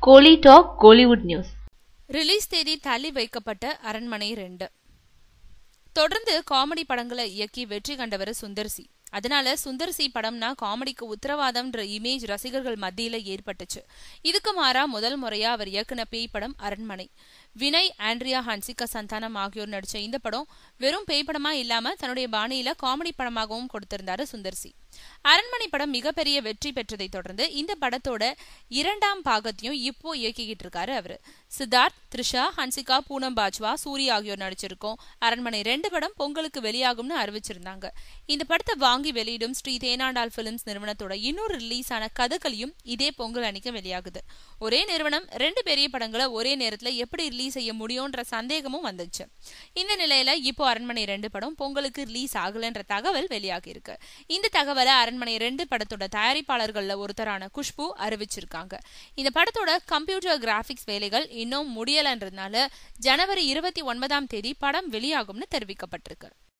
கோலி talk Kollywood news release தேதி தள்ளி வைக்கப்பட்ட அரண்மனை ரெண்டு தொடர்ந்து காமெடி படங்களை இயக்கி வெற்றி கண்டவர் சுந்தர்சி அதனால சுந்தர்சி படம்னா காமெடிக்கு உத்தரவாதம்ன்ற இமேஜ் ரசிகர்கள் மத்தியில ஏற்பட்டுச்சு இதுக்கு மாறா முதல் முறையா அவர் இயக்குன பேய் படம் அரண்மனை வினய் ஆண்ட்ரியா ஹன்சிகா சந்தானம் ஆகியோர் நடிச்ச இந்த படம் வெறும் பேய் படமா இல்லாம தன்னுடைய பாணியில காமெடி படமாகவும் கொடுத்திருந்தாரு சுந்தர்சி அரண்மனை படம் மிகப்பெரிய வெற்றி பெற்றதை தொடர்ந்து இந்த படத்தோட இரண்டாம் பாகத்தையும் இப்போ இயக்கிக்கிட்டு இருக்காரு அவரு சித்தார்த் த்ரிஷா ஹன்சிகா பூனம் பாஜ்வா சூரி ஆகியோர் நடிச்சிருக்கோம் அரண்மனை ரெண்டு படம் பொங்கலுக்கு வெளியாகும்னு அறிவிச்சிருந்தாங்க இந்த படத்தை வாங்கி வெளியிடும் ஸ்ரீ தேனாண்டால் பிலிம்ஸ் நிறுவனத்தோட இன்னொரு ரிலீஸ் ஆன கதகளியும் இதே பொங்கல் அன்னைக்கு வெளியாகுது ஒரே நிறுவனம் ரெண்டு பெரிய படங்களை ஒரே நேரத்துல எப்படி ரிலீஸ் செய்ய முடியும்ன்ற சந்தேகமும் வந்துச்சு இந்த நிலையில இப்போ அரண்மனை ரெண்டு படம் பொங்கலுக்கு ரிலீஸ் ஆகலன்ற தகவல் வெளியாகி இருக்கு இந்த தகவலை அரண்மனை ரெண்டு படத்தோட தயாரிப்பாளர்கள்ல ஒருத்தரான குஷ்பு அறிவிச்சிருக்காங்க இந்த படத்தோட கம்ப்யூட்டர் கிராபிக்ஸ் வேலைகள் இன்னும் முடியலன்றதுனால ஜனவரி இருபத்தி ஒன்பதாம் தேதி படம் வெளியாகும்னு தெரிவிக்கப்பட்டிருக்கு